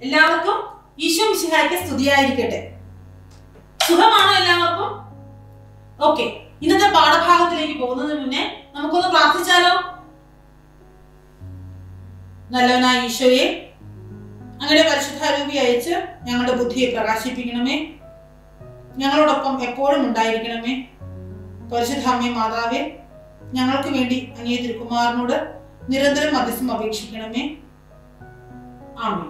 എല്ലാവർക്കും ഈശോ മിശിഹായ്ക്ക് സ്തുതിയായിരിക്കട്ടെ സുഖമാണോ എല്ലാവർക്കും ഓക്കെ ഇന്നത്തെ പാഠഭാഗത്തിലേക്ക് പോകുന്നതിന് മുന്നേ നമുക്കൊന്ന് പ്രാർത്ഥിച്ചാലോ നല്ലവനായ ഈശോയെ അങ്ങയുടെ പരിശുദ്ധാരൂപി അയച്ച് ഞങ്ങളുടെ ബുദ്ധിയെ പ്രകാശിപ്പിക്കണമേ ഞങ്ങളോടൊപ്പം എപ്പോഴും ഉണ്ടായിരിക്കണമേ പരിശുദ്ധാമ്മേ മാതാവേ ഞങ്ങൾക്ക് വേണ്ടി അങ്ങേ തിരുക്കുമാരനോട് നിരന്തരം മധ്യസ്ഥം അപേക്ഷിക്കണമേ ആമേ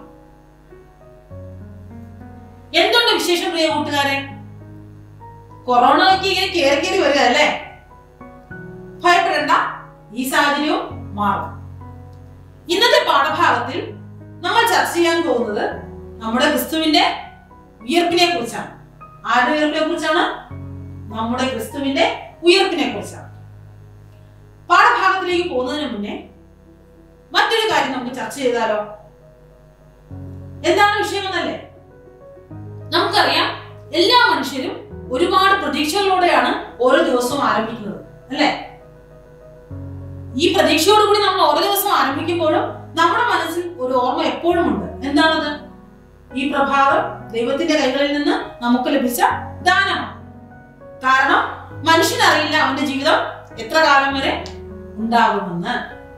എന്തുണ്ട് വിശേഷം പ്രിയ കൂട്ടുകാരെ കൊറോണയ്ക്ക് ഇങ്ങനെ കയറി കയറി വരിക അല്ലേ ഭയപ്പെടേണ്ട ഈ സാഹചര്യവും മാറും ഇന്നത്തെ പാഠഭാഗത്തിൽ നമ്മൾ ചർച്ച ചെയ്യാൻ പോകുന്നത് നമ്മുടെ ക്രിസ്തുവിന്റെ ഉയർപ്പിനെ കുറിച്ചാണ് ആരുടെ ഉയർപ്പിനെ കുറിച്ചാണ് നമ്മുടെ ക്രിസ്തുവിന്റെ ഉയർപ്പിനെ കുറിച്ചാണ് പാഠഭാഗത്തിലേക്ക് പോകുന്നതിന് മുന്നേ മറ്റൊരു കാര്യം നമുക്ക് ചർച്ച ചെയ്താലോ എന്താണ് വിഷയമെന്നല്ലേ നമുക്കറിയാം എല്ലാ മനുഷ്യരും ഒരുപാട് പ്രതീക്ഷകളോടെയാണ് ഓരോ ദിവസവും ആരംഭിക്കുന്നത് അല്ലേ ഈ പ്രതീക്ഷയോടുകൂടി നമ്മൾ ഓരോ ദിവസം ആരംഭിക്കുമ്പോഴും നമ്മുടെ മനസ്സിൽ ഒരു ഓർമ്മ എപ്പോഴും ഉണ്ട് എന്താണത് ഈ പ്രഭാതം ദൈവത്തിന്റെ കൈകളിൽ നിന്ന് നമുക്ക് ലഭിച്ച ദാനമാണ് കാരണം മനുഷ്യനറിയില്ല അവന്റെ ജീവിതം എത്ര കാലം വരെ ഉണ്ടാകുമെന്ന്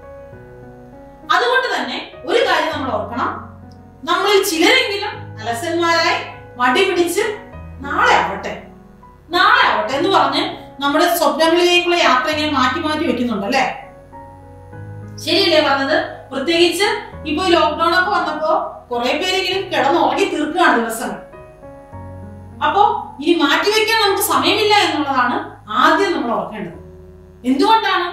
അതുകൊണ്ട് തന്നെ ഒരു കാര്യം നമ്മൾ ഓർക്കണം നമ്മളിൽ ചിലരെങ്കിലും അലസന്മാരായി മടി പിടിച്ച് നാളെ ആവട്ടെ നാളെ ആവട്ടെ എന്ന് പറഞ്ഞ് നമ്മുടെ സ്വപ്നങ്ങളിലേക്കുള്ള യാത്ര ഇങ്ങനെ മാറ്റി മാറ്റി വെക്കുന്നുണ്ട് അല്ലേ ശരിയല്ലേ പറഞ്ഞത് പ്രത്യേകിച്ച് ഇപ്പൊ ഈ ലോക്ക്ഡൌൺ ഒക്കെ വന്നപ്പോ കുറെ പേരെങ്കിലും കിടന്നുറങ്ങി തീർക്കുകയാണ് ദിവസങ്ങൾ അപ്പോ ഇനി മാറ്റിവെക്കാൻ നമുക്ക് സമയമില്ല എന്നുള്ളതാണ് ആദ്യം നമ്മൾ ഓർക്കേണ്ടത് എന്തുകൊണ്ടാണ്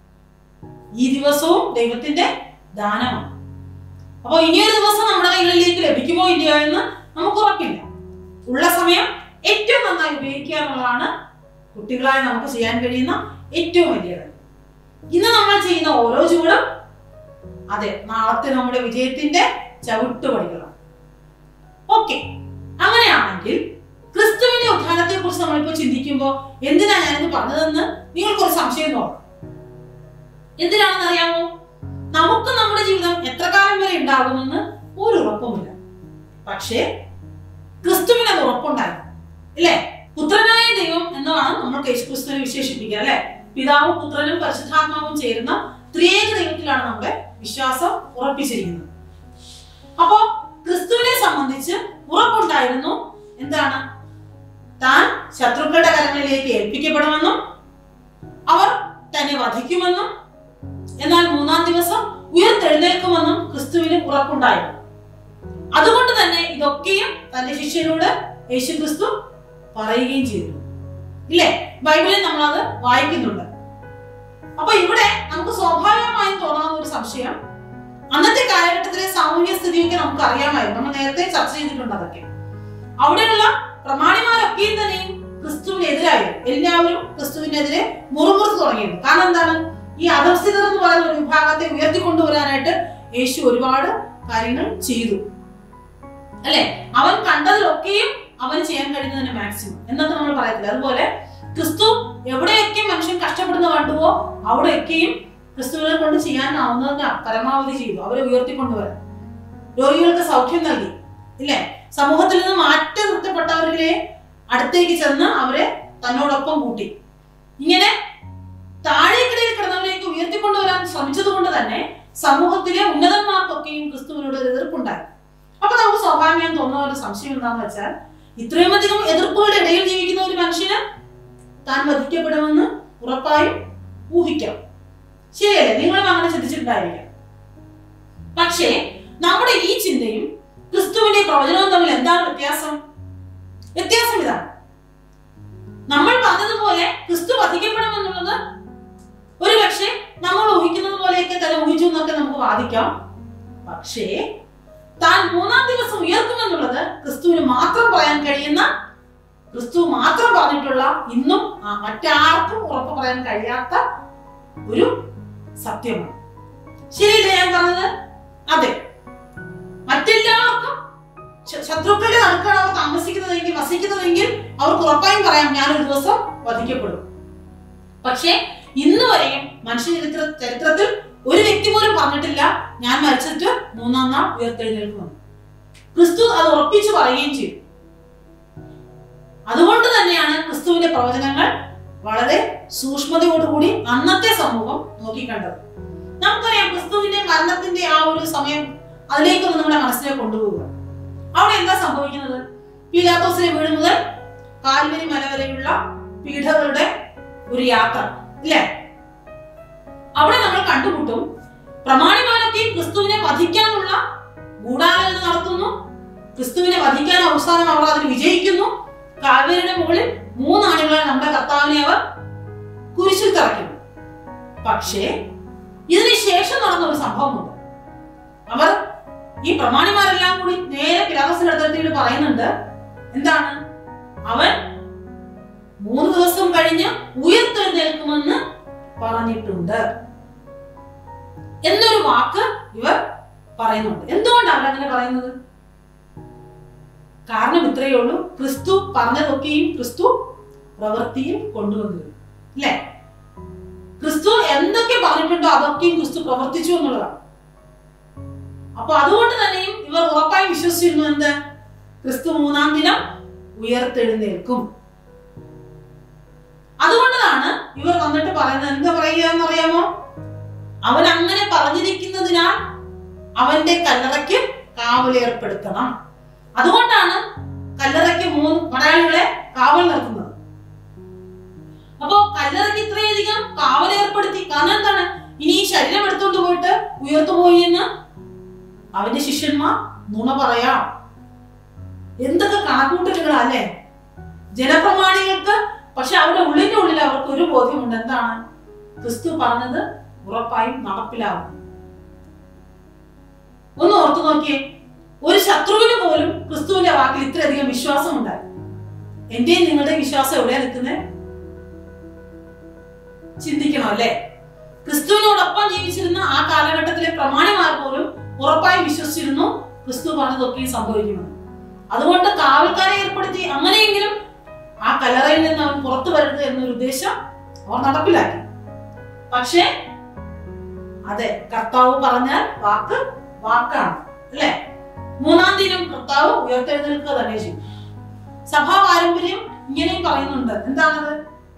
ഈ ദിവസവും ദൈവത്തിന്റെ ദാനമാണ് അപ്പോ ഇനിയൊരു ദിവസം നമ്മുടെ കൈകളിലേക്ക് ലഭിക്കുമോ ഇല്ലയോ എന്ന് നമുക്ക് ഉറപ്പില്ല ഉള്ള സമയം ഏറ്റവും നന്നായി ഉപയോഗിക്കുക എന്നുള്ളതാണ് കുട്ടികളായി നമുക്ക് ചെയ്യാൻ കഴിയുന്ന ഏറ്റവും വലിയ കാര്യം ഇന്ന് നമ്മൾ ചെയ്യുന്ന ഓരോ ചൂടും അതെ നാളത്തെ നമ്മുടെ വിജയത്തിന്റെ ചവിട്ടുപടികളാണ് ഓക്കെ അങ്ങനെയാണെങ്കിൽ ക്രിസ്തുവിന്റെ ഉദ്ധാനത്തെ കുറിച്ച് നമ്മളിപ്പോ ചിന്തിക്കുമ്പോൾ എന്തിനാ ഞാനിത് പറഞ്ഞതെന്ന് നിങ്ങൾക്കൊരു സംശയം തോന്നും എന്തിനാണെന്ന് അറിയാമോ നമുക്ക് നമ്മുടെ ജീവിതം എത്ര കാലം വരെ ഉണ്ടാകുമെന്ന് ഒരു ഉറപ്പുമില്ല പക്ഷേ ക്രിസ്തുവിന് അത് ഉറപ്പുണ്ടായിരുന്നു അല്ലേ പുത്രനായ ദൈവം എന്നാണ് നമ്മൾ യേശു ക്രിസ്തുവിനെ വിശേഷിപ്പിക്കുക അല്ലെ പിതാവും പുത്രനും പരിശുദ്ധാത്മാവും ചേരുന്ന ത്രിയേക ദൈവത്തിലാണ് നമ്മുടെ വിശ്വാസം ഉറപ്പിച്ചിരിക്കുന്നത് അപ്പോ ക്രിസ്തുവിനെ സംബന്ധിച്ച് ഉറപ്പുണ്ടായിരുന്നു എന്താണ് താൻ ശത്രുക്കളുടെ കരങ്ങളിലേക്ക് ഏൽപ്പിക്കപ്പെടുമെന്നും അവർ തന്നെ വധിക്കുമെന്നും എന്നാൽ മൂന്നാം ദിവസം ഉയർത്തെഴുന്നേൽക്കുമെന്നും ക്രിസ്തുവിന് ഉറപ്പുണ്ടായിരുന്നു അതുകൊണ്ട് തന്നെ ഇതൊക്കെയും തന്റെ ശിഷ്യരോട് യേശു ക്രിസ്തു പറയുകയും ചെയ്തു ഇല്ലേ ബൈബിളിൽ നമ്മൾ അത് വായിക്കുന്നുണ്ട് അപ്പൊ ഇവിടെ നമുക്ക് സ്വാഭാവികമായും തോന്നാവുന്ന ഒരു സംശയം അന്നത്തെ കാലഘട്ടത്തിലെ സാമൂഹ്യ സ്ഥിതിയൊക്കെ നമുക്ക് അറിയാമായിരുന്നു നമ്മൾ നേരത്തെ ചർച്ച ചെയ്തിട്ടുണ്ട് അതൊക്കെ അവിടെയുള്ള പ്രമാണിമാരൊക്കെയും തന്നെയും ക്രിസ്തുവിനെതിരായിരുന്നു എല്ലാവരും ക്രിസ്തുവിനെതിരെ മുറുമുറുത്ത് തുടങ്ങിയിരുന്നു കാരണം എന്താണ് ഈ അധസ്ഥിതർ എന്ന് പറയുന്ന ഒരു വിഭാഗത്തെ ഉയർത്തിക്കൊണ്ടുവരാനായിട്ട് യേശു ഒരുപാട് കാര്യങ്ങൾ ചെയ്തു അല്ലെ അവൻ കണ്ടതിലൊക്കെയും അവന് ചെയ്യാൻ കഴിയുന്നതിന് മാക്സിമം എന്നൊക്കെ നമ്മൾ പറയത്തില്ല അതുപോലെ ക്രിസ്തു എവിടെയൊക്കെ മനുഷ്യൻ കഷ്ടപ്പെടുന്ന കണ്ടുവോ അവിടെയൊക്കെയും ക്രിസ്തുവിനെ കൊണ്ട് ചെയ്യാനാവുന്നതിന് പരമാവധി ചെയ്തു അവരെ ഉയർത്തിക്കൊണ്ടുവരാൻ രോഗികൾക്ക് സൗഖ്യം നൽകി ഇല്ലേ സമൂഹത്തിൽ നിന്ന് മാറ്റി നിർത്തപ്പെട്ടവരിലെ അടുത്തേക്ക് ചെന്ന് അവരെ തന്നോടൊപ്പം കൂട്ടി ഇങ്ങനെ താഴേക്കിടയിൽ കിടന്നവരേക്ക് ഉയർത്തിക്കൊണ്ടുവരാൻ ശ്രമിച്ചത് കൊണ്ട് തന്നെ സമൂഹത്തിലെ ഉന്നതന്മാർക്കൊക്കെയും ക്രിസ്തുവിനോട് ഒരു എതിർപ്പുണ്ടായി അപ്പൊ നമുക്ക് സ്വാഭാവികം തോന്നുന്ന ഒരു സംശയം എന്താന്ന് വെച്ചാൽ ഇത്രയും അധികം എതിർപ്പുകളുടെ ഇടയിൽ ജീവിക്കുന്ന ഒരു മനുഷ്യന് താൻ വധിക്കപ്പെടുമെന്ന് ഉറപ്പായും ഊഹിക്കാം ശരിയല്ലേ നിങ്ങളും അങ്ങനെ ചിന്തിച്ചിട്ടുണ്ടായിരിക്കാം പക്ഷേ നമ്മുടെ ഈ ചിന്തയും ക്രിസ്തുവിന്റെ പ്രവചനവും തമ്മിൽ എന്താണ് വ്യത്യാസം വ്യത്യാസം ഇതാണ് നമ്മൾ പറഞ്ഞതുപോലെ ക്രിസ്തു വധിക്കപ്പെടുമെന്നുള്ളത് ഒരു പക്ഷേ നമ്മൾ ഊഹിക്കുന്നത് പോലെയൊക്കെ തന്നെ ഊഹിച്ചു എന്നൊക്കെ നമുക്ക് വാദിക്കാം പക്ഷേ താൻ മൂന്നാം ദിവസം ഉയർത്തുമെന്നുള്ളത് ക്രിസ്തുവിന് മാത്രം പറയാൻ കഴിയുന്ന ക്രിസ്തു മാത്രം പറഞ്ഞിട്ടുള്ള ഇന്നും ആ മറ്റാർക്കും ഉറപ്പ് പറയാൻ കഴിയാത്ത ഒരു സത്യമാണ് ശരിയല്ലേ ഞാൻ പറഞ്ഞത് അതെ മറ്റെല്ലാവർക്കും ശ- ശത്രുക്കളുടെ നടുക്കാണ് അവർ താമസിക്കുന്നതെങ്കിൽ വസിക്കുന്നതെങ്കിൽ അവർക്ക് ഉറപ്പായും പറയാം ഞാൻ ഒരു ദിവസം വധിക്കപ്പെടും പക്ഷേ ഇന്ന് വരെയും മനുഷ്യ ചരിത്ര ചരിത്രത്തിൽ ഒരു വ്യക്തി പോലും പറഞ്ഞിട്ടില്ല ഞാൻ മരിച്ചിട്ട് മൂന്നാം നാൾ ഉയർത്തെഴുന്നേൽക്കുമെന്ന് ക്രിസ്തു അത് ഉറപ്പിച്ചു പറയുകയും ചെയ്തു അതുകൊണ്ട് തന്നെയാണ് ക്രിസ്തുവിന്റെ പ്രവചനങ്ങൾ വളരെ സൂക്ഷ്മതയോടുകൂടി അന്നത്തെ സമൂഹം നോക്കിക്കണ്ടത് നമുക്കറിയാം ക്രിസ്തുവിന്റെ മരണത്തിന്റെ ആ ഒരു സമയം അതിലേക്കൊന്ന് നമ്മുടെ മനസ്സിനെ കൊണ്ടുപോവുക അവിടെ എന്താ സംഭവിക്കുന്നത് പീലാത്തോസിലെ വീട് മുതൽ കാൽവരി മല വരെയുള്ള പീഠകളുടെ ഒരു യാത്ര ഇല്ലേ അവിടെ നമ്മൾ കണ്ടുമുട്ടും പ്രമാണിമാരൊക്കെയും ക്രിസ്തുവിനെ വധിക്കാനുള്ള ഗൂഢാലോചന നടത്തുന്നു ക്രിസ്തുവിനെ വധിക്കാൻ അവസാനം അവർ അതിൽ വിജയിക്കുന്നു കാൽവരിയുടെ മുകളിൽ മൂന്നാണികളെ നമ്മുടെ കർത്താവിനെ അവർ കുരിശിൽ തറയ്ക്കുന്നു പക്ഷേ ഇതിന് ശേഷം നടന്ന ഒരു സംഭവമുണ്ട് അവർ ഈ പ്രമാണിമാരെല്ലാം കൂടി നേരെ പിലാദസിന്റെ അടുത്തെത്തിയിട്ട് പറയുന്നുണ്ട് എന്താണ് അവൻ മൂന്ന് ദിവസം കഴിഞ്ഞ് ഉയർത്തെഴുന്നേൽക്കുമെന്ന് പറഞ്ഞിട്ടുണ്ട് എന്നൊരു വാക്ക് ഇവർ പറയുന്നുണ്ട് എന്തുകൊണ്ടാണ് അവരങ്ങനെ പറയുന്നത് കാരണം ഇത്രയേ ഉള്ളൂ ക്രിസ്തു പറഞ്ഞതൊക്കെയും ക്രിസ്തു പ്രവൃത്തിയിൽ കൊണ്ടുവന്നു അല്ലേ ക്രിസ്തു എന്തൊക്കെ പറഞ്ഞിട്ടുണ്ടോ അതൊക്കെയും ക്രിസ്തു പ്രവർത്തിച്ചു എന്നുള്ളതാണ് അപ്പൊ അതുകൊണ്ട് തന്നെയും ഇവർ ഉറപ്പായി വിശ്വസിച്ചിരുന്നു എന്ത് ക്രിസ്തു മൂന്നാം ദിനം ഉയർത്തെഴുന്നേൽക്കും അതുകൊണ്ടാണ് ഇവർ വന്നിട്ട് പറയുന്നത് എന്താ പറയുക എന്നറിയാമോ അവൻ അങ്ങനെ പറഞ്ഞിരിക്കുന്നതിനാൽ അവന്റെ കല്ലറയ്ക്ക് കാവലേർപ്പെടുത്തണം അതുകൊണ്ടാണ് കല്ലറയ്ക്ക് മൂന്ന് മലയാളികളെ കാവൽ നിർത്തുന്നത് അപ്പോ കല്ലറയ്ക്ക് ഇത്രയധികം കാവലേർപ്പെടുത്തി കാരണം എന്താണ് ഇനി ഈ ശരീരം എടുത്തുകൊണ്ട് പോയിട്ട് ഉയർത്തുപോയി എന്ന് അവന്റെ ശിഷ്യന്മാർ നുണ പറയാം എന്തൊക്കെ കണക്കൂട്ടലുകളാ അല്ലേ ജനപ്രമാണികൾക്ക് പക്ഷെ അവരുടെ ഉള്ളിന്റെ ഉള്ളിൽ അവർക്ക് ഒരു ബോധ്യമുണ്ട് എന്താണ് ക്രിസ്തു പറഞ്ഞത് ഉറപ്പായും നടപ്പിലാവും ഒന്ന് ഓർത്തു നോക്കിയേ ഒരു ശത്രുവിന് പോലും ക്രിസ്തുവിന്റെ വാക്കിൽ ഇത്രയധികം വിശ്വാസം ഉണ്ടായി എന്റെയും നിങ്ങളുടെ വിശ്വാസം എവിടെയാ നിൽക്കുന്നത് ചിന്തിക്കണം അല്ലേ ക്രിസ്തുവിനോടൊപ്പം ജീവിച്ചിരുന്ന ആ കാലഘട്ടത്തിലെ പ്രമാണിമാർ പോലും ഉറപ്പായി വിശ്വസിച്ചിരുന്നു ക്രിസ്തു പറഞ്ഞതൊക്കെയും സംഭവിക്കുമെന്ന് അതുകൊണ്ട് കാവൽക്കാരെ ഏർപ്പെടുത്തി അങ്ങനെയെങ്കിലും ആ കലറയിൽ നിന്ന് അവൻ പുറത്തു വരരുത് എന്നൊരു ഉദ്ദേശം അവർ നടപ്പിലാക്കി പക്ഷേ അതെ കർത്താവ് പറഞ്ഞാൽ വാക്ക് വാക്കാണ് അല്ലേ മൂന്നാം ദിനം കർത്താവ് ഉയർത്തെഴുന്നേൽക്കുക തന്നെ ചെയ്യും സഭാ പാരമ്പര്യം ഇങ്ങനെയും പറയുന്നുണ്ട് എന്താണത്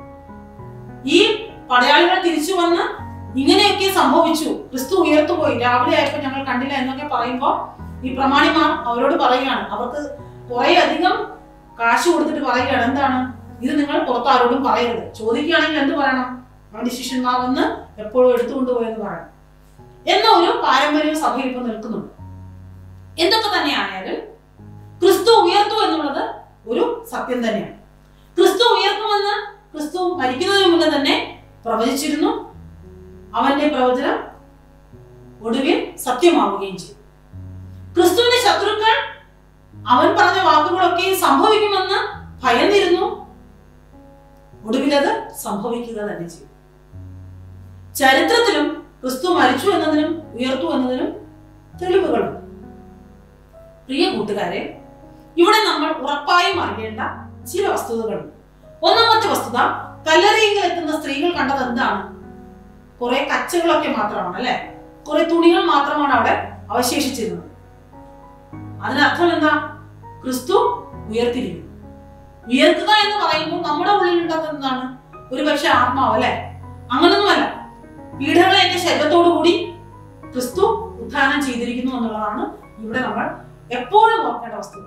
ഈ പടയാളികൾ തിരിച്ചു വന്ന് ഇങ്ങനെയൊക്കെ സംഭവിച്ചു ക്രിസ്തു ഉയർത്തുപോയി രാവിലെ ആയപ്പോ ഞങ്ങൾ കണ്ടില്ല എന്നൊക്കെ പറയുമ്പോ ഈ പ്രമാണിമാർ അവരോട് പറയുകയാണ് അവർക്ക് കുറെ അധികം കാശ് കൊടുത്തിട്ട് പറയുകയാണ് എന്താണ് ഇത് നിങ്ങൾ പുറത്ത് ആരോടും പറയരുത് ചോദിക്കുകയാണെങ്കിൽ എന്ത് പറയണം അവന്റെ ശിഷ്യന്മാർ വന്ന് എപ്പോഴും എടുത്തുകൊണ്ടുപോയെന്ന് പറയണം എന്ന ഒരു പാരമ്പര്യം സഭയിൽ ഇപ്പൊ നിൽക്കുന്നുണ്ട് എന്തൊക്കെ തന്നെയായാലും ക്രിസ്തു ഉയർത്തു എന്നുള്ളത് ഒരു സത്യം തന്നെയാണ് ക്രിസ്തു ഉയർത്തുമെന്ന് ക്രിസ്തു മരിക്കുന്നതിന് മുന്നേ തന്നെ പ്രവചിച്ചിരുന്നു അവന്റെ പ്രവചനം ഒടുവിൽ സത്യമാവുകയും ചെയ്തു ക്രിസ്തുവിന്റെ ശത്രുക്കൾ അവൻ പറഞ്ഞ വാക്കുകളൊക്കെ സംഭവിക്കുമെന്ന് ഭയന്നിരുന്നു ഒടുവിൽ അത് സംഭവിക്കുക തന്നെ ചെയ്തു ചരിത്രത്തിലും ക്രിസ്തു മരിച്ചു എന്നതിനും ഉയർത്തു എന്നതിനും തെളിവുകളുണ്ട് പ്രിയ കൂട്ടുകാരെ ഇവിടെ നമ്മൾ ഉറപ്പായും അറിയേണ്ട ചില വസ്തുതകളുണ്ട് ഒന്നാമത്തെ വസ്തുത കല്ലറയിൽ എത്തുന്ന സ്ത്രീകൾ കണ്ടത് എന്താണ് കുറെ കച്ചകളൊക്കെ മാത്രമാണ് അല്ലെ കുറെ തുണികൾ മാത്രമാണ് അവിടെ അവശേഷിച്ചിരുന്നത് അതിനർത്ഥം എന്താ ക്രിസ്തു ഉയർത്തിരിക്കുന്നു ഉയർത്തുക എന്ന് പറയുമ്പോൾ നമ്മുടെ ഉള്ളിലുള്ളത് എന്താണ് ഒരു പക്ഷെ ആത്മാവ് അല്ലെ അങ്ങനൊന്നുമല്ല പീഠകളേറ്റ ശരീരത്തോടു കൂടി ക്രിസ്തു ഉത്ഥാനം ചെയ്തിരിക്കുന്നു എന്നുള്ളതാണ് ഇവിടെ നമ്മൾ എപ്പോഴും ഓർക്കേണ്ട വസ്തുത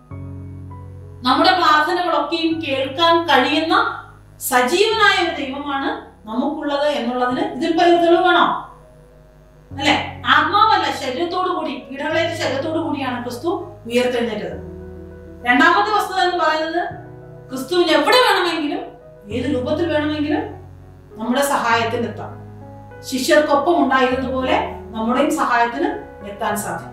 നമ്മുടെ പ്രാർത്ഥനകളൊക്കെയും കേൾക്കാൻ കഴിയുന്ന സജീവനായ ഒരു ദൈവമാണ് നമുക്കുള്ളത് എന്നുള്ളതിന് ഇതിൽ പല തെളിവ് വേണോ അല്ലെ ആത്മാവല്ല ശരീരത്തോടു കൂടി പീഠകളേറ്റ ശരീരത്തോടു കൂടിയാണ് ക്രിസ്തു ഉയർത്തെഴുന്നേറ്റത് രണ്ടാമത്തെ വസ്തുത എന്ന് പറയുന്നത് ക്രിസ്തുവിന് എവിടെ വേണമെങ്കിലും ഏത് രൂപത്തിൽ വേണമെങ്കിലും നമ്മുടെ സഹായത്തിന് എത്താം ശിഷ്യർക്കൊപ്പം ഉണ്ടായിരുന്നതുപോലെ നമ്മുടെയും സഹായത്തിന് എത്താൻ സാധിക്കും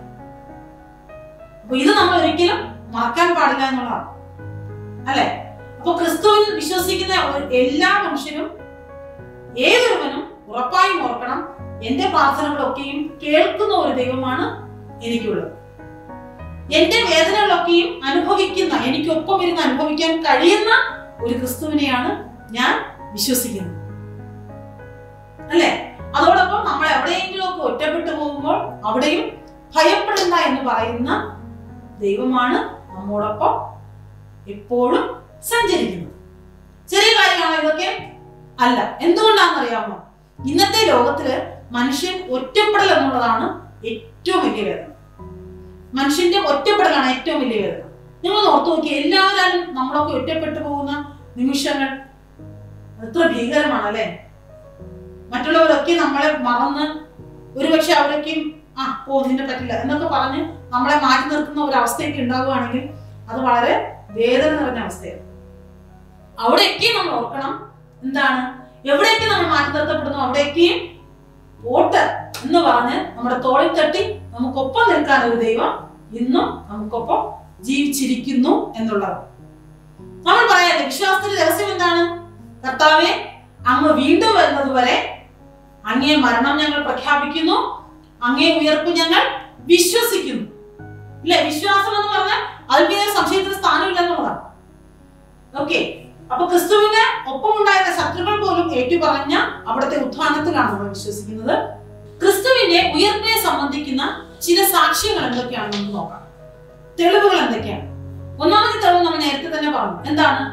അപ്പൊ ഇത് നമ്മൾ ഒരിക്കലും മറക്കാൻ പാടില്ല എന്നുള്ളതാണ് അല്ലെ അപ്പൊ ക്രിസ്തുവിൽ വിശ്വസിക്കുന്ന ഒരു- എല്ലാ മനുഷ്യരും ഏതൊരുവനും ഉറപ്പായും ഓർക്കണം എന്റെ പ്രാർത്ഥനകളൊക്കെയും കേൾക്കുന്ന ഒരു ദൈവമാണ് എനിക്കുള്ളത് എന്റെ വേദനകളൊക്കെയും അനുഭവിക്കുന്ന എനിക്കൊപ്പം ഇരുന്ന് അനുഭവിക്കാൻ കഴിയുന്ന ഒരു ക്രിസ്തുവിനെയാണ് ഞാൻ വിശ്വസിക്കുന്നത് അല്ലെ അതോടൊപ്പം നമ്മൾ എവിടെയെങ്കിലും ഒക്കെ ഒറ്റപ്പെട്ടു പോകുമ്പോൾ അവിടെയും ഭയപ്പെടണ്ട എന്ന് പറയുന്ന ദൈവമാണ് നമ്മോടൊപ്പം എപ്പോഴും സഞ്ചരിക്കുന്നത് ചെറിയ കാര്യമാണോ ഇതൊക്കെ അല്ല എന്തുകൊണ്ടാണെന്നറിയാമോ ഇന്നത്തെ ലോകത്തില് മനുഷ്യൻ ഒറ്റപ്പെടൽ എന്നുള്ളതാണ് ഏറ്റവും വലിയ വേദന മനുഷ്യന്റെ ഒറ്റപ്പെടലാണ് ഏറ്റവും വലിയ വേദന നിങ്ങൾ ഓർത്തു നോക്കിയ എല്ലാവരും നമ്മളൊക്കെ ഒറ്റപ്പെട്ടു പോകുന്ന നിമിഷങ്ങൾ എത്ര ഭീകരമാണ് അല്ലെ മറ്റുള്ളവരൊക്കെ നമ്മളെ മറന്ന് ഒരുപക്ഷെ അവരൊക്കെയും ആ ഓ നിന്നെ പറ്റില്ല എന്നൊക്കെ പറഞ്ഞ് നമ്മളെ മാറ്റി നിർത്തുന്ന ഒരു അവസ്ഥയൊക്കെ ഉണ്ടാവുകയാണെങ്കിൽ അത് വളരെ വേദന നിറഞ്ഞ അവസ്ഥയാണ് അവിടെയൊക്കെ നമ്മൾ ഓർക്കണം എന്താണ് എവിടെയൊക്കെ നമ്മൾ മാറ്റി നിർത്തപ്പെടുന്നു അവിടെയൊക്കെയും വോട്ട് എന്ന് പറഞ്ഞ് നമ്മുടെ തോളിൽ തട്ടി നമുക്കൊപ്പം നിൽക്കാൻ ഒരു ദൈവം ഇന്നും നമുക്കൊപ്പം ജീവിച്ചിരിക്കുന്നു എന്നുള്ളത് നമ്മൾ പറയാതെ വിശ്വാസത്തിന്റെ രഹസ്യം എന്താണ് കർത്താവെ അങ്ങ് വീണ്ടും വരുന്നത് വരെ അങ്ങേ മരണം ഞങ്ങൾ പ്രഖ്യാപിക്കുന്നു അങ്ങേ ഉയർപ്പ് ഞങ്ങൾ വിശ്വസിക്കുന്നു ഇല്ലേ വിശ്വാസം എന്ന് പറഞ്ഞാൽ അതിൽ ഒരു സംശയത്തിന് സ്ഥാനമില്ല എന്നുള്ളതാണ് ഓക്കെ അപ്പൊ ക്രിസ്തുവിന് ഒപ്പമുണ്ടായിരുന്ന ശത്രുക്കൾ പോലും ഏറ്റുപറഞ്ഞ അവിടുത്തെ ഉത്ഥാനത്തിലാണ് നമ്മൾ വിശ്വസിക്കുന്നത് ക്രിസ്തുവിന്റെ ഉയർപ്പിനെ സംബന്ധിക്കുന്ന ചില സാക്ഷ്യങ്ങൾ എന്തൊക്കെയാണെന്ന് നമുക്ക് നോക്കാം തെളിവുകൾ എന്തൊക്കെയാണ് ഒന്നാമത്തെ തെളിവ് നമ്മൾ നേരത്തെ തന്നെ പറഞ്ഞു എന്താണ്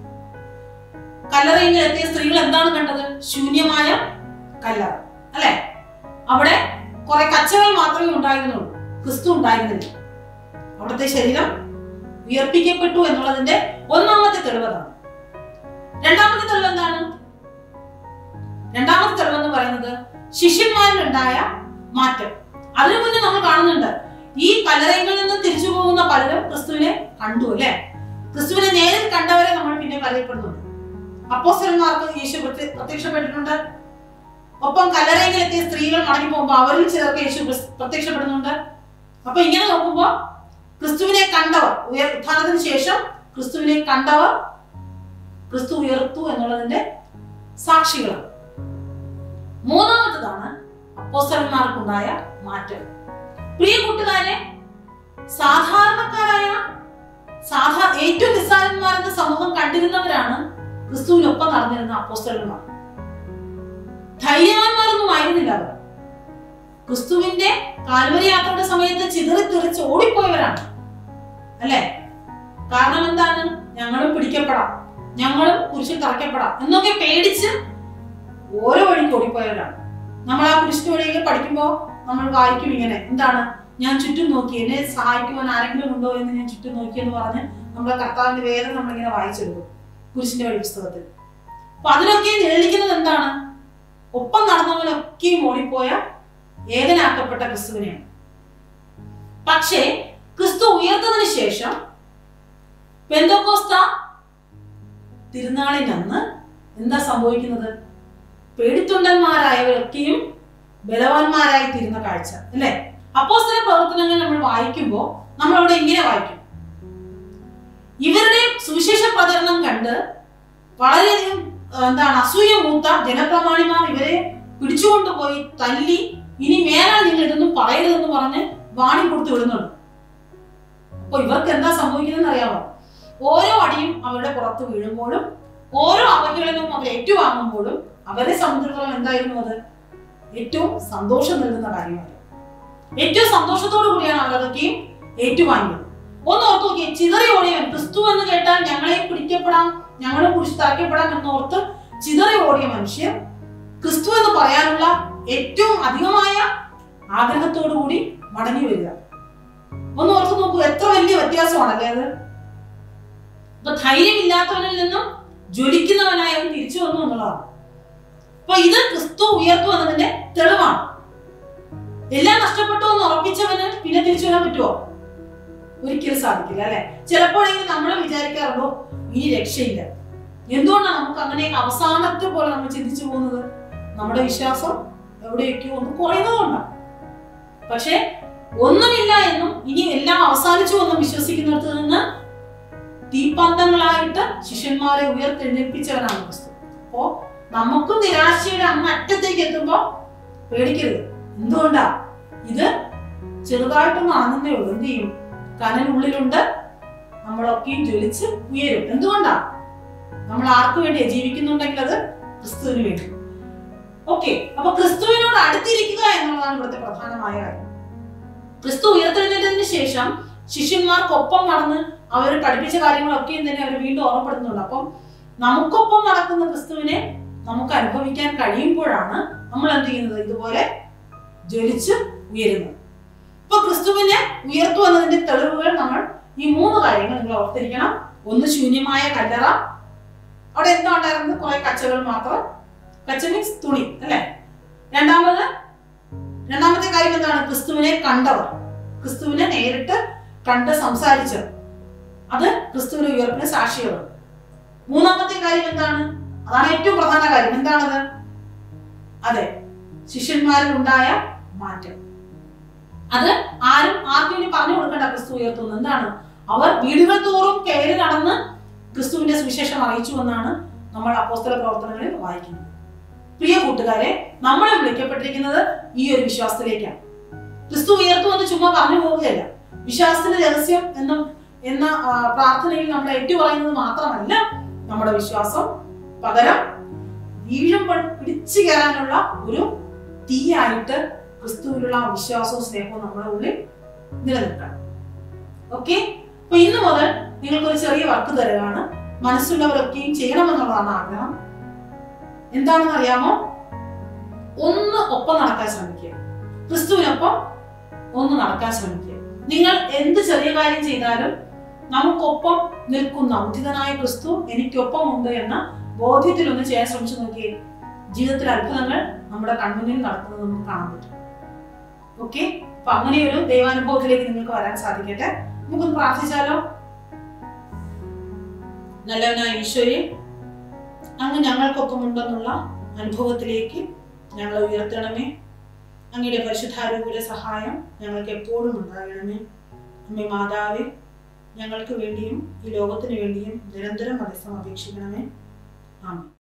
കല്ലറയിൽ എത്തിയ സ്ത്രീകൾ എന്താണ് കണ്ടത് ശൂന്യമായ കല്ലറ അല്ലെ അവിടെ കുറെ കച്ചകൾ മാത്രമേ ഉണ്ടായിരുന്നുള്ളൂ ക്രിസ്തു ഉണ്ടായിരുന്നില്ല അവിടുത്തെ ശരീരം ഉയർപ്പിക്കപ്പെട്ടു എന്നുള്ളതിന്റെ ഒന്നാമത്തെ തെളിവ് അതാണ് രണ്ടാമത്തെ തെളിവ് എന്താണ് രണ്ടാമത്തെ തെളിവ് എന്ന് പറയുന്നത് ശിഷ്യന്മാരിലുണ്ടായ മാറ്റം അതിനു മുന്നേ നമ്മൾ കാണുന്നുണ്ട് ഈ കല്ലറയിൽ നിന്ന് തിരിച്ചു പോകുന്ന പലരും ക്രിസ്തുവിനെ കണ്ടു അല്ലെ ക്രിസ്തുവിനെ നേരിൽ കണ്ടവരെ നമ്മൾ പിന്നെ പറയപ്പെടുന്നുണ്ട് അപ്പോസ്റ്റലന്മാർക്ക് യേശു പ്രത്യ- പ്രത്യക്ഷപ്പെട്ടിട്ടുണ്ട് ഒപ്പം കല്ലറയിലെത്തിയ സ്ത്രീകൾ മടങ്ങി പോകുമ്പോൾ അവരിൽ ചിലർക്ക് യേശു പ്രസ്- പ്രത്യക്ഷപ്പെടുന്നുണ്ട് അപ്പൊ ഇങ്ങനെ നോക്കുമ്പോൾ ക്രിസ്തുവിനെ കണ്ടവർ ഉയർ ഉത്ഥാനത്തിന് ശേഷം ക്രിസ്തുവിനെ കണ്ടവർ ക്രിസ്തു ഉയർത്തു എന്നുള്ളതിന്റെ സാക്ഷികളാണ് മൂന്നാമത്തതാണ് അപ്പോസ്റ്റലന്മാർക്കുണ്ടായ മാറ്റം പ്രിയ കൂട്ടുകാരെ സാധാരണക്കാരായ സാധാ ഏറ്റവും നിസ്സാരന്മാരെന്ന സമൂഹം കണ്ടിരുന്നവരാണ് ക്രിസ്തുവിനൊപ്പം നടന്നിരുന്ന അപ്പോസ്റ്റലന്മാർ ധൈര്യവാന്മാരൊന്നും ആയിരുന്നില്ല അവർ ക്രിസ്തുവിന്റെ കാൽവരി യാത്രയുടെ സമയത്ത് ചിതറി തെറിച്ച് ഓടിപ്പോയവരാണ് അല്ലെ കാരണം എന്താണ് ഞങ്ങളും പിടിക്കപ്പെടാം ഞങ്ങളും കുരിശിൽ തറയ്ക്കപ്പെടാം എന്നൊക്കെ പേടിച്ച് ഓരോ വഴിക്ക് ഓടിപ്പോയവരാണ് നമ്മൾ ആ കുരിശിന്റെ വഴിയിൽ പഠിക്കുമ്പോൾ നമ്മൾ വായിക്കും ഇങ്ങനെ എന്താണ് ഞാൻ ചുറ്റും നോക്കി എന്നെ സഹായിക്കുവാൻ ആരെങ്കിലും ഉണ്ടോ എന്ന് ഞാൻ ചുറ്റും നോക്കി എന്ന് പറഞ്ഞ് നമ്മുടെ കർത്താവിന്റെ വേദന നമ്മളിങ്ങനെ വായിച്ചെടുക്കും കുരിശിന്റെ വഴി പുസ്തകത്തിൽ അപ്പൊ അതിലൊക്കെ നിഴലിക്കുന്നത് എന്താണ് ഒപ്പം നടന്നവനൊക്കെയും ഓടിപ്പോയ ഏകനാക്കപ്പെട്ട ക്രിസ്തുവിനെയാണ് പക്ഷേ ക്രിസ്തു ഉയർത്തതിന് ശേഷം പെന്തോക്കോസ്ത തിരുനാളിനന്ന് എന്താ സംഭവിക്കുന്നത് പേടിത്തൊണ്ടന്മാരായവരൊക്കെയും ബലവാന്മാരായി തീരുന്ന കാഴ്ച അല്ലെ അപ്പോസ്തല പ്രവർത്തനങ്ങൾ നമ്മൾ വായിക്കുമ്പോൾ നമ്മൾ അവിടെ ഇങ്ങനെ വായിക്കും ഇവരുടെ സുവിശേഷ പ്രചരണം കണ്ട് വളരെയധികം ആ, എന്താണ് അസൂയ മൂത്ത ജനപ്രമാണിമാർ ഇവരെ പിടിച്ചുകൊണ്ടുപോയി തല്ലി ഇനി മേലാൽ നിങ്ങൾ ഇതൊന്നും പറയരുതെന്ന് പറഞ്ഞ് വാണി കൊടുത്ത് വിടുന്നുണ്ട് അപ്പൊ ഇവർക്ക് എന്താ സംഭവിക്കുന്നതെന്ന് അറിയാമോ ഓരോ അടിയും അവരുടെ പുറത്ത് വീഴുമ്പോഴും ഓരോ അവഹേളനവും അവർ ഏറ്റുവാങ്ങുമ്പോഴും അവരെ സംബന്ധിച്ചിടത്തോളം എന്തായിരുന്നു അത് ഏറ്റവും സന്തോഷം നൽകുന്ന കാര്യമാണ് ഏറ്റവും സന്തോഷത്തോടു കൂടിയാണ് അവരതൊക്കെയും ഏറ്റുവാങ്ങിയത് ഒന്ന് ഓർത്ത് നോക്കിയേ ചിതറി ഓടിയവൻ ക്രിസ്തു എന്ന് കേട്ടാൽ ഞങ്ങളെ പിടിക്കപ്പെടാം ഞങ്ങളും കുറിച്ച് തറയ്ക്കപ്പെടാം എന്നോർത്ത് ചിതറി ഓടിയ മനുഷ്യർ ക്രിസ്തു എന്ന് പറയാനുള്ള ഏറ്റവും അധികമായ ആഗ്രഹത്തോടു കൂടി മടങ്ങി വരിക ഒന്ന് ഓർത്ത് നോക്കൂ എത്ര വലിയ വ്യത്യാസമാണല്ലേ അത് ഇപ്പൊ ധൈര്യമില്ലാത്തവനിൽ നിന്നും ജ്വലിക്കുന്നവനായി അവൻ തിരിച്ചു വന്നു എന്നുള്ളതാണ് അപ്പൊ ഇത് ക്രിസ്തു ഉയർത്തു എന്നതിന്റെ തെളിവാണ് എല്ലാം നഷ്ടപ്പെട്ടു എന്ന് ഉറപ്പിച്ചവന് പിന്നെ തിരിച്ചു വരാൻ പറ്റുമോ ഒരിക്കലും സാധിക്കില്ല അല്ലെ ചിലപ്പോഴെങ്കിലും നമ്മൾ വിചാരിക്കാറുണ്ടോ ഇനി രക്ഷയില്ല എന്തുകൊണ്ടാണ് നമുക്ക് അങ്ങനെയൊക്കെ അവസാനത്തെ പോലെ നമ്മൾ ചിന്തിച്ചു പോകുന്നത് നമ്മുടെ വിശ്വാസം എവിടെയൊക്കെയോ ഒന്ന് കുറയുന്നതുകൊണ്ടാണ് പക്ഷെ ഒന്നുമില്ല എന്നും ഇനി എല്ലാം അവസാനിച്ചു എന്നും വിശ്വസിക്കുന്നിടത്ത് നിന്ന് തീപ്പന്തങ്ങളായിട്ട് ശിഷ്യന്മാരെ ഉയർത്തെഴുന്നേൽപ്പിച്ചവനാണ് ക്രിസ്തു അപ്പോ നമുക്കും നിരാശയുടെ അങ്ങ് അറ്റത്തേക്ക് എത്തുമ്പോ പേടിക്കരുത് എന്തുകൊണ്ടാ ഇത് ചെറുതായിട്ടൊന്ന് അണന്നേ ഉള്ളൂ എന്ത് ചെയ്യും കനലുള്ളിലുണ്ട് നമ്മളൊക്കെയും ജ്വലിച്ച് ഉയരും എന്തുകൊണ്ടാ നമ്മൾ ആർക്ക് വേണ്ടിയാ ജീവിക്കുന്നുണ്ടെങ്കിൽ അത് ക്രിസ്തുവിന് വേണ്ടി ഓക്കെ അപ്പൊ ക്രിസ്തുവിനോട് അടുത്തിരിക്കുക എന്നുള്ളതാണ് ഇവിടുത്തെ പ്രധാനമായ കാര്യം ക്രിസ്തു ഉയർത്തെഴുന്നേറ്റതിന് ശേഷം ശിഷ്യന്മാർക്കൊപ്പം നടന്ന് അവർ പഠിപ്പിച്ച കാര്യങ്ങളൊക്കെയും തന്നെ അവർ വീണ്ടും ഓർമ്മപ്പെടുത്തുന്നുണ്ട് അപ്പം നമുക്കൊപ്പം നടക്കുന്ന ക്രിസ്തുവിനെ നമുക്ക് അനുഭവിക്കാൻ കഴിയുമ്പോഴാണ് നമ്മൾ എന്ത് ചെയ്യുന്നത് ഇതുപോലെ ജ്വലിച്ച് ഉയരുന്നത് ഇപ്പൊ ക്രിസ്തുവിനെ ഉയർത്തു എന്നതിന്റെ തെളിവുകൾ നമ്മൾ ഈ മൂന്ന് കാര്യങ്ങൾ നിങ്ങൾ ഓർത്തിരിക്കണം ഒന്ന് ശൂന്യമായ കല്ലറ അവിടെ എന്താ ഉണ്ടായിരുന്നത് കുറെ കച്ചകൾ മാത്രം കച്ച മീൻസ് തുണി അല്ലെ രണ്ടാമത് രണ്ടാമത്തെ കാര്യം എന്താണ് ക്രിസ്തുവിനെ കണ്ടവർ ക്രിസ്തുവിനെ നേരിട്ട് കണ്ട് സംസാരിച്ചവർ അത് ക്രിസ്തുവിന്റെ ഉയർപ്പിന് സാക്ഷികളാണ് മൂന്നാമത്തെ കാര്യം എന്താണ് അതാണ് ഏറ്റവും പ്രധാന കാര്യം എന്താണത് അതെ ശിഷ്യന്മാരിൽ ഉണ്ടായ മാറ്റം അത് ആരും ആർക്കും ഇനി പറഞ്ഞു കൊടുക്കേണ്ട ക്രിസ്തു ഉയർത്തുന്നു എന്താണ് അവർ വീടുകൾ തോറും കയറി നടന്ന് ക്രിസ്തുവിന്റെ സുവിശേഷം അറിയിച്ചു എന്നാണ് നമ്മൾ അപ്പോസ്തല പ്രവർത്തനങ്ങളിൽ വായിക്കുന്നത് പ്രിയ കൂട്ടുകാരെ നമ്മളെ വിളിക്കപ്പെട്ടിരിക്കുന്നത് ഈ ഒരു വിശ്വാസത്തിലേക്കാണ് ക്രിസ്തു ഉയർത്തു എന്ന് ചുമ്മാ പറഞ്ഞു പോവുകയല്ല വിശ്വാസത്തിന്റെ രഹസ്യം എന്നും എന്ന ആ, പ്രാർത്ഥനയിൽ നമ്മൾ ഏറ്റുപറയുന്നത് മാത്രമല്ല നമ്മുടെ വിശ്വാസം പകരം വീഴുമ്പോൾ പിടിച്ചു കയറാനുള്ള ഒരു തീയായിട്ട് ക്രിസ്തുവിലുള്ള ആ വിശ്വാസവും സ്നേഹവും നമ്മുടെ ഉള്ളിൽ നിലനിൽക്കണം ഓക്കെ അപ്പൊ ഇന്ന് മുതൽ നിങ്ങൾക്ക് ഒരു ചെറിയ വർക്ക് തരുകയാണ് മനസ്സുള്ളവരൊക്കെയും ചെയ്യണമെന്നുള്ളതാണ് ആഗ്രഹം എന്താണെന്ന് അറിയാമോ ഒന്ന് ഒപ്പം നടക്കാൻ ശ്രമിക്കുക ക്രിസ്തുവിനൊപ്പം ഒന്ന് നടക്കാൻ ശ്രമിക്കുക നിങ്ങൾ എന്ത് ചെറിയ കാര്യം ചെയ്താലും നമുക്കൊപ്പം നിൽക്കുന്ന ഉചിതനായ ക്രിസ്തു എനിക്കൊപ്പം ഉണ്ട് എന്ന ബോധ്യത്തിൽ ഒന്ന് ചെയ്യാൻ ശ്രമിച്ചു നോക്കിയേ ജീവിതത്തിൽ അത്ഭുതങ്ങൾ നമ്മുടെ കൺമുന്നിൽ നടക്കുന്നത് നമുക്ക് കാണാൻ പറ്റും ഓക്കെ അപ്പൊ അങ്ങനെ ഒരു ദൈവാനുഭവത്തിലേക്ക് നിങ്ങൾക്ക് വരാൻ സാധിക്കട്ടെ നമുക്കൊന്ന് പ്രാർത്ഥിച്ചാലോ നല്ലവനായ ഈശോയെ അങ്ങ് ഞങ്ങൾക്കൊപ്പം ഉണ്ടെന്നുള്ള അനുഭവത്തിലേക്ക് ഞങ്ങളെ ഉയർത്തണമേ അങ്ങയുടെ പരിശുദ്ധാരൂപിയുടെ സഹായം ഞങ്ങൾക്ക് എപ്പോഴും ഉണ്ടാകണമേ അമ്മ മാതാവേ ഞങ്ങൾക്ക് വേണ്ടിയും ഈ ലോകത്തിന് വേണ്ടിയും നിരന്തരം മധ്യസ്ഥം അപേക്ഷിക്കണമേ ആമേൻ